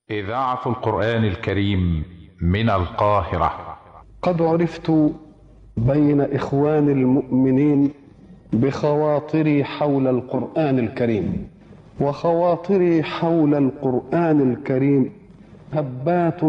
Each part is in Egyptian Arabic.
إذاعة القرآن الكريم من القاهرة قد عرفت بين إخوان المؤمنين بخواطري حول القرآن الكريم وخواطري حول القرآن الكريم هبات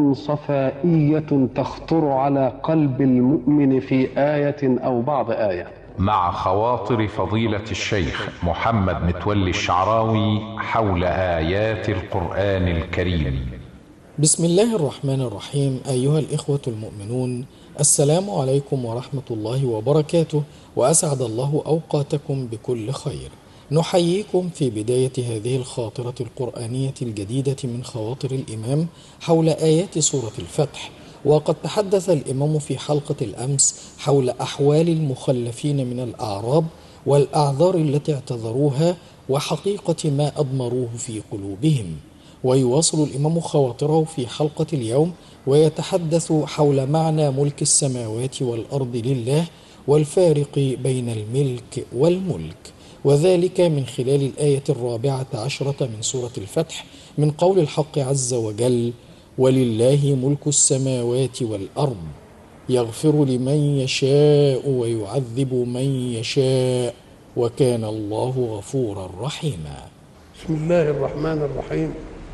صفائية تخطر على قلب المؤمن في آية أو بعض آية مع خواطر فضيلة الشيخ محمد متولي الشعراوي حول آيات القرآن الكريم بسم الله الرحمن الرحيم أيها الإخوة المؤمنون السلام عليكم ورحمة الله وبركاته وأسعد الله أوقاتكم بكل خير نحييكم في بداية هذه الخاطرة القرآنية الجديدة من خواطر الإمام حول آيات سورة الفتح وقد تحدث الإمام في حلقة الأمس حول أحوال المخلفين من الأعراب والأعذار التي اعتذروها وحقيقة ما أضمروه في قلوبهم ويواصل الإمام خواطره في حلقة اليوم ويتحدث حول معنى ملك السماوات والأرض لله والفارق بين الملك والملك وذلك من خلال الآية الرابعة عشرة من سورة الفتح من قول الحق عز وجل ولله ملك السماوات والأرض يغفر لمن يشاء ويعذب من يشاء وكان الله غفورا رحيما بسم الله الرحمن الرحيم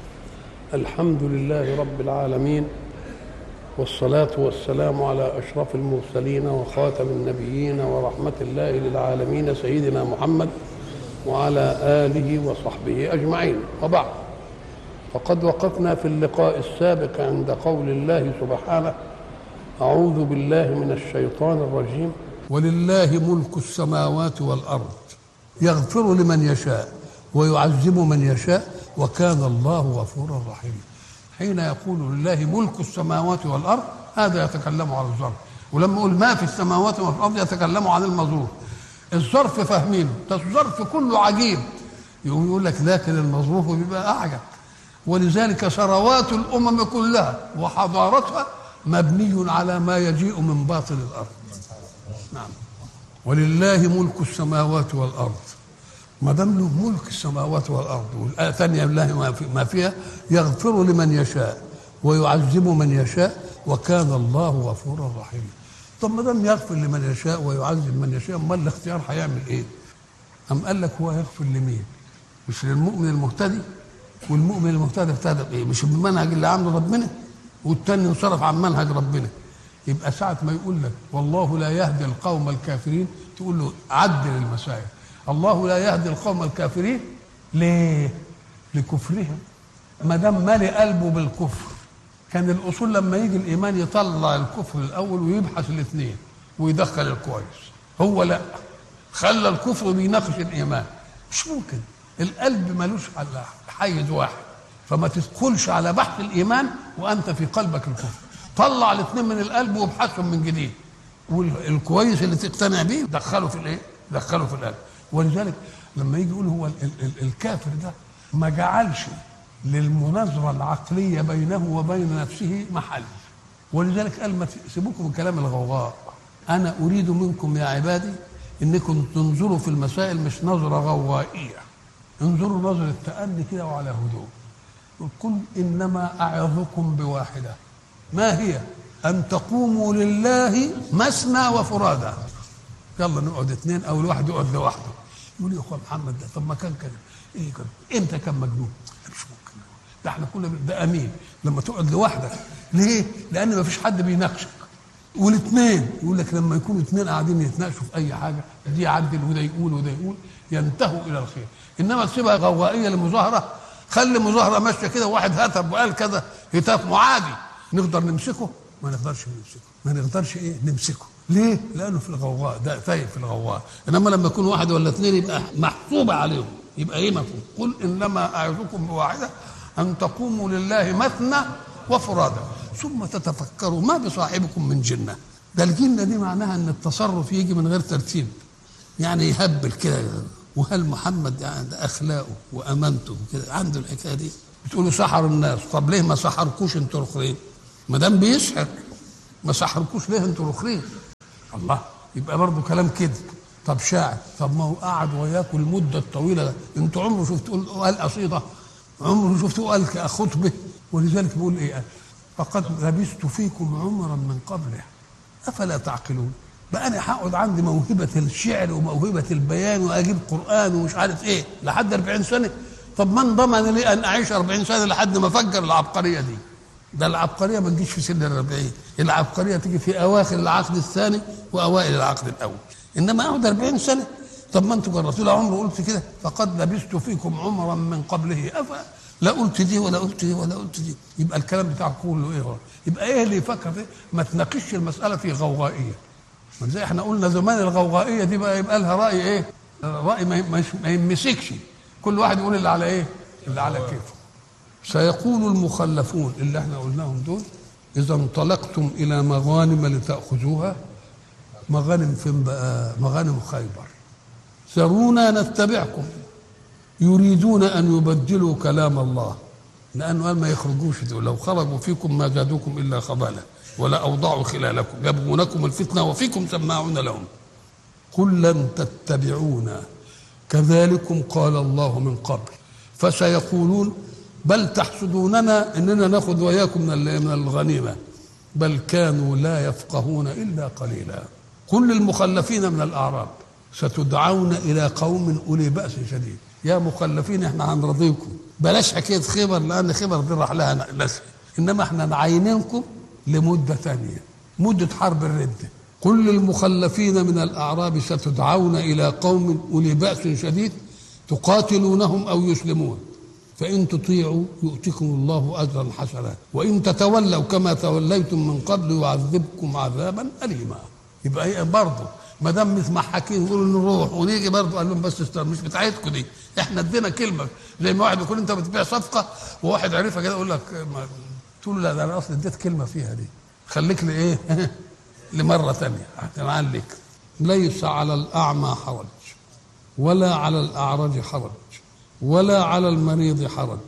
الحمد لله رب العالمين والصلاة والسلام على أشرف المرسلين وخاتم النبيين ورحمة الله للعالمين سيدنا محمد وعلى آله وصحبه أجمعين وبعد فقد وقفنا في اللقاء السابق عند قول الله سبحانه أعوذ بالله من الشيطان الرجيم ولله ملك السماوات والأرض يغفر لمن يشاء ويعذب من يشاء وكان الله غفورا رحيما حين يقول لله ملك السماوات والارض هذا يتكلم عن الظرف ولما يقول ما في السماوات وفي الارض يتكلم عن المظروف الظرف فاهمينه ده الظرف كله عجيب يقوم يقول لك لكن المظروف بيبقى اعجب ولذلك ثروات الامم كلها وحضارتها مبني على ما يجيء من باطن الارض نعم ولله ملك السماوات والارض ما دام له ملك السماوات والارض والايه الثانيه الله ما فيها يغفر لمن يشاء ويعذب من يشاء وكان الله غفورا رحيما طب ما دام يغفر لمن يشاء ويعذب من يشاء امال الاختيار هيعمل ايه؟ أم قال لك هو يغفر لمين؟ مش للمؤمن المهتدي والمؤمن المهتدي اهتدى بايه؟ مش بالمنهج اللي عنده ربنا والتاني انصرف عن منهج ربنا يبقى ساعة ما يقول لك والله لا يهدي القوم الكافرين تقول له عدل المسائل الله لا يهدي القوم الكافرين ليه؟ لكفرهم ما دام مالي قلبه بالكفر كان الاصول لما يجي الايمان يطلع الكفر الاول ويبحث الاثنين ويدخل الكويس هو لا خلى الكفر بيناقش الايمان مش ممكن القلب ملوش على حيز واحد فما تدخلش على بحث الايمان وانت في قلبك الكفر طلع الاثنين من القلب وابحثهم من جديد والكويس اللي تقتنع بيه دخله في الايه؟ دخله في القلب ولذلك لما يجي يقول هو ال ال الكافر ده ما جعلش للمناظرة العقلية بينه وبين نفسه محل ولذلك قال ما سيبوكم من كلام الغوغاء أنا أريد منكم يا عبادي إنكم تنظروا في المسائل مش نظرة غوائية انظروا نظرة تأني كده وعلى هدوء قل إنما أعظكم بواحدة ما هي أن تقوموا لله مثنى وفرادى يلا نقعد اثنين او الواحد يقعد لوحده يقول يا اخويا محمد ده طب ما كان كده ايه كان امتى كان مجنون مش ممكن ده احنا كنا ده امين لما تقعد لوحدك ليه لان ما فيش حد بيناقشك والاثنين يقول لك لما يكونوا اثنين قاعدين يتناقشوا في اي حاجه دي يعدل وده يقول وده يقول ينتهوا الى الخير انما تسيبها غوائيه لمظاهره خلي مظاهره ماشيه كده وواحد هتف وقال كذا هتاف معادي نقدر نمسكه ما نقدرش نمسكه ما نقدرش ايه نمسكه ليه؟ لانه في الغواء ده تايه في الغواء انما لما يكون واحد ولا اثنين يبقى محسوبه عليهم يبقى ايه مفهوم قل انما اعظكم بواحده ان تقوموا لله مثنى وفرادا ثم تتفكروا ما بصاحبكم من جنه ده الجنه دي معناها ان التصرف يجي من غير ترتيب يعني يهبل كده وهل محمد يعني ده اخلاقه وامانته كده عنده الحكايه دي بتقولوا سحر الناس طب ليه ما سحركوش انتوا الاخرين ما دام بيسحر ما سحركوش ليه انتوا الاخرين الله يبقى برضه كلام كده طب شاعر طب ما هو قعد وياكم المده الطويله ده انتوا عمره شفتوا قال قصيده عمره شفتوا قال خطبه ولذلك بيقول ايه فقد لبثت فيكم عمرا من قبله افلا تعقلون بقى انا هقعد عندي موهبه الشعر وموهبه البيان واجيب قران ومش عارف ايه لحد 40 سنه طب من ضمن لي ان اعيش 40 سنه لحد ما افجر العبقريه دي ده العبقريه ما تجيش في سن ال 40 العبقريه تيجي في اواخر العقد الثاني واوائل العقد الاول انما اقعد 40 سنه طب ما انتوا جربتوا لي عمر قلت كده فقد لبثت فيكم عمرا من قبله افا لا قلت دي ولا قلت دي ولا قلت دي يبقى الكلام بتاعك كله ايه هو يبقى ايه اللي يفكر فيه ما تناقشش المساله في غوغائيه ما زي احنا قلنا زمان الغوغائيه دي بقى يبقى لها راي ايه راي ما ما يمسكش كل واحد يقول اللي على ايه اللي على كيفه سيقول المخلفون اللي احنا قلناهم دول اذا انطلقتم الى مغانم لتاخذوها مغانم فين بقى مغانم خيبر ذرونا نتبعكم يريدون ان يبدلوا كلام الله لانه قال ما يخرجوش دول لو خرجوا فيكم ما زادوكم الا خبالا ولا اوضعوا خلالكم يبغونكم الفتنه وفيكم سماعون لهم قل لن تتبعونا كذلكم قال الله من قبل فسيقولون بل تحسدوننا اننا ناخذ وياكم من من الغنيمه بل كانوا لا يفقهون الا قليلا قل للمخلفين من الاعراب ستدعون الى قوم اولي باس شديد يا مخلفين احنا هنرضيكم بلاش حكايه خبر لان خبر دي راح لها ناس انما احنا نعينكم لمده ثانيه مده حرب الرده قل للمخلفين من الاعراب ستدعون الى قوم اولي باس شديد تقاتلونهم او يسلمون فإن تطيعوا يؤتكم الله أجرا حسنا وإن تتولوا كما توليتم من قبل يعذبكم عذابا أليما يبقى ايه برضه ما دام محاكين يقولوا نروح ونيجي برضه قال لهم بس استنى مش بتاعتكم دي احنا ادينا كلمه زي ما واحد يكون انت بتبيع صفقه وواحد عرفها كده يقول لك ما تقول له لا ده انا اصلا اديت كلمه فيها دي خليك لايه لمره ثانيه هتعلق ليس على الاعمى حرج ولا على الاعرج حرج ولا على المريض حرج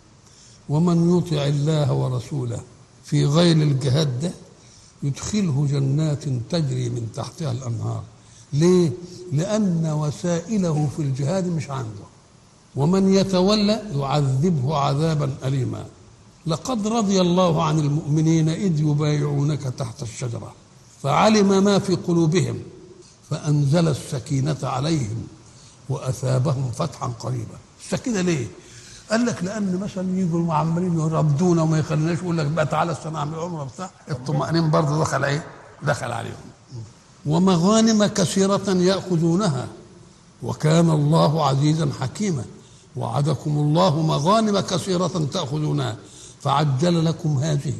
ومن يطع الله ورسوله في غير الجهاد ده يدخله جنات تجري من تحتها الانهار ليه لان وسائله في الجهاد مش عنده ومن يتولى يعذبه عذابا اليما لقد رضي الله عن المؤمنين اذ يبايعونك تحت الشجره فعلم ما في قلوبهم فانزل السكينه عليهم واثابهم فتحا قريبا السكينه ليه قال لك لان مثلا يجوا عمالين يربدونا وما يخليناش يقول لك بقى تعالى استنى اعمل عمره بتاع الطمانين برضه دخل ايه؟ دخل عليهم ومغانم كثيرة يأخذونها وكان الله عزيزا حكيما وعدكم الله مغانم كثيرة تأخذونها فعجل لكم هذه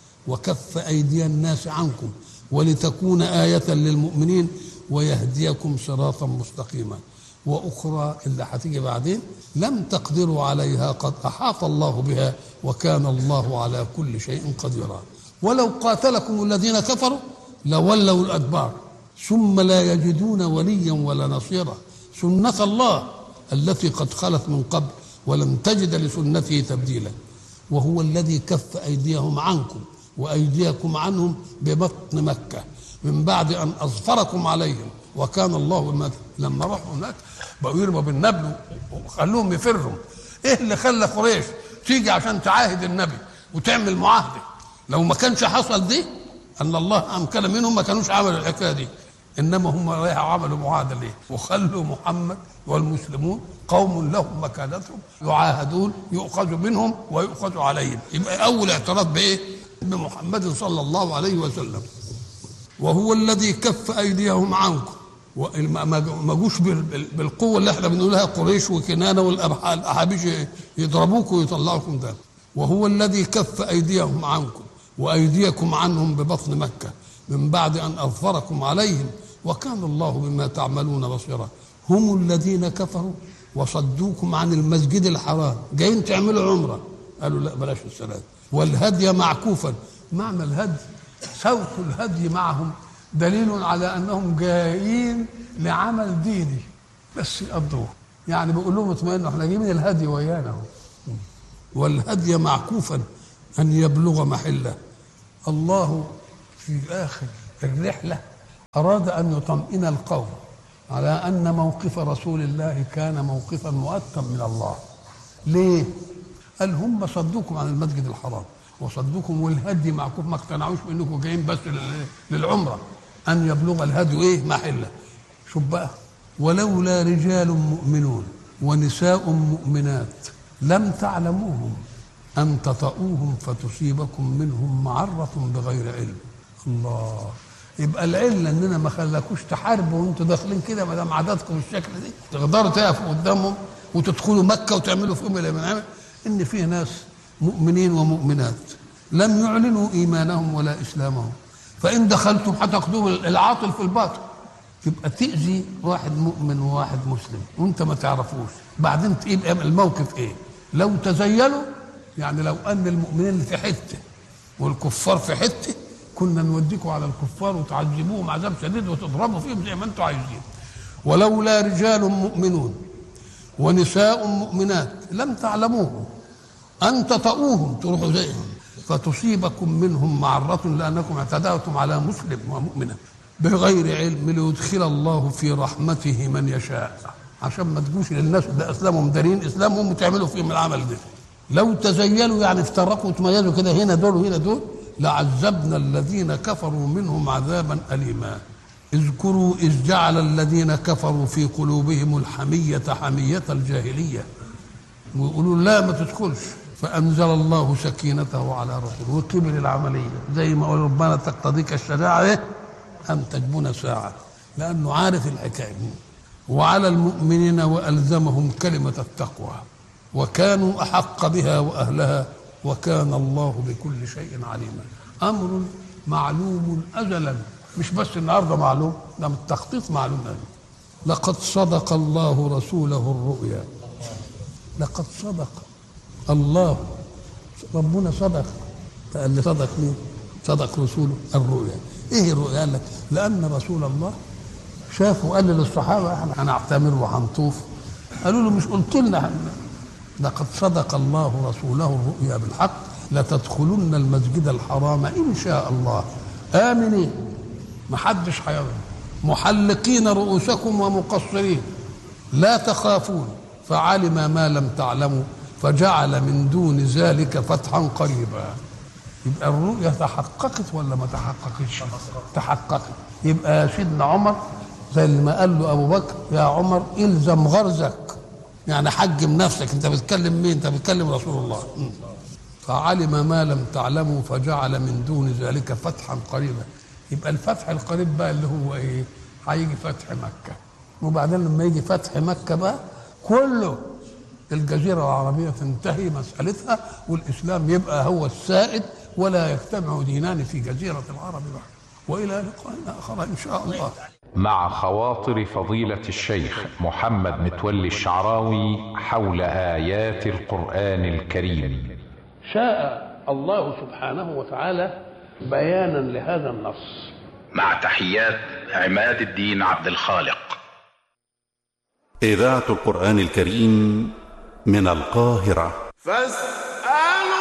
وكف أيدي الناس عنكم ولتكون آية للمؤمنين ويهديكم صراطا مستقيما واخرى اللي هتيجي بعدين لم تقدروا عليها قد احاط الله بها وكان الله على كل شيء قديرا ولو قاتلكم الذين كفروا لولوا الادبار ثم لا يجدون وليا ولا نصيرا سنه الله التي قد خلت من قبل ولم تجد لسنته تبديلا وهو الذي كف ايديهم عنكم وايديكم عنهم ببطن مكه من بعد ان اظفركم عليهم وكان الله بما لما راحوا هناك بقوا يرموا بالنبل وخلوهم يفروا ايه اللي خلى قريش تيجي عشان تعاهد النبي وتعمل معاهده لو ما كانش حصل دي ان الله امكن منهم ما كانوش عملوا الحكايه دي انما هم رايحوا عملوا معاهده ليه وخلوا محمد والمسلمون قوم لهم مكانتهم يعاهدون يؤخذ منهم ويؤخذ عليهم يبقى اول اعتراف بايه بمحمد صلى الله عليه وسلم وهو الذي كف ايديهم عنكم ما جوش بالقوه اللي احنا بنقولها قريش وكنانه والاحابيش يضربوكم ويطلعوكم ده وهو الذي كف ايديهم عنكم وايديكم عنهم ببطن مكه من بعد ان اظفركم عليهم وكان الله بما تعملون بصيرا هم الذين كفروا وصدوكم عن المسجد الحرام جايين تعملوا عمره قالوا لا بلاش الصلاه والهدي معكوفا معنى الهدي سوق الهدي معهم دليل على انهم جايين لعمل ديني بس يقضوه يعني بيقول لهم اطمئنوا احنا جايين الهدي ويانا اهو والهدي معكوفا ان يبلغ محله الله في اخر الرحله اراد ان يطمئن القوم على ان موقف رسول الله كان موقفا مؤتم من الله ليه قال هم صدوكم عن المسجد الحرام وصدوكم والهدي معكم ما اقتنعوش بانكم جايين بس لل- للعمره ان يبلغ الهدي ايه محله شوف بقى ولولا رجال مؤمنون ونساء مؤمنات لم تعلموهم ان تطؤوهم فتصيبكم منهم معره بغير علم الله يبقى العله اننا ما خلاكوش تحاربوا وانتوا داخلين كده ما دام عددكم بالشكل دي تقدروا تقفوا قدامهم وتدخلوا مكه وتعملوا فيهم اللي بنعمل ان في ناس مؤمنين ومؤمنات لم يعلنوا ايمانهم ولا اسلامهم فان دخلتم هتاخذوا العاطل في الباطل تبقى تاذي واحد مؤمن وواحد مسلم وانت ما تعرفوش بعدين يبقى الموقف ايه لو تزيلوا يعني لو ان المؤمنين في حته والكفار في حته كنا نوديكم على الكفار وتعذبوهم عذاب شديد وتضربوا فيهم زي ما انتم عايزين ولولا رجال مؤمنون ونساء مؤمنات لم تعلموهم ان تطؤوهم تروحوا زيهم فتصيبكم منهم معرة لأنكم اعتدأتم على مسلم ومؤمنة بغير علم ليدخل الله في رحمته من يشاء عشان ما تجوش للناس ده اسلامهم دارين اسلامهم وتعملوا فيهم العمل ده لو تزيلوا يعني افترقوا وتميزوا كده هنا دول وهنا دول لعذبنا الذين كفروا منهم عذابا أليما اذكروا إذ جعل الذين كفروا في قلوبهم الحمية حمية الجاهلية ويقولوا لا ما تدخلش فأنزل الله سكينته على رسوله وقبل العملية زي ما قال ربنا تقتضيك الشجاعة إيه؟ أن تجبن ساعة لأنه عارف الحكاية دي. وعلى المؤمنين وألزمهم كلمة التقوى وكانوا أحق بها وأهلها وكان الله بكل شيء عليما أمر معلوم أزلا مش بس النهارده معلوم ده التخطيط معلوم أزلا لقد صدق الله رسوله الرؤيا لقد صدق الله ربنا صدق قال لي صدق مين؟ صدق رسوله الرؤيا ايه الرؤيا؟ قال لك لان رسول الله شافه قال للصحابه احنا هنعتمر وهنطوف قالوا له مش قلت لنا لقد صدق الله رسوله الرؤيا بالحق لتدخلن المسجد الحرام ان شاء الله امنين محدش هيظلم محلقين رؤوسكم ومقصرين لا تخافون فعلم ما لم تعلموا فجعل من دون ذلك فتحا قريبا يبقى الرؤيا تحققت ولا ما تحققتش تحققت يبقى سيدنا عمر زي اللي ما قال له ابو بكر يا عمر الزم غرزك يعني حجم نفسك انت بتكلم مين انت بتكلم رسول الله م. فعلم ما لم تعلموا فجعل من دون ذلك فتحا قريبا يبقى الفتح القريب بقى اللي هو ايه هيجي فتح مكه وبعدين لما يجي فتح مكه بقى كله الجزيره العربيه تنتهي مسالتها والاسلام يبقى هو السائد ولا يجتمع دينان في جزيره العرب بعد والى لقاء اخر ان شاء الله مع خواطر فضيلة الشيخ محمد متولي الشعراوي حول آيات القرآن الكريم شاء الله سبحانه وتعالى بيانا لهذا النص مع تحيات عماد الدين عبد الخالق إذاعة القرآن الكريم من القاهرة فاستمعوا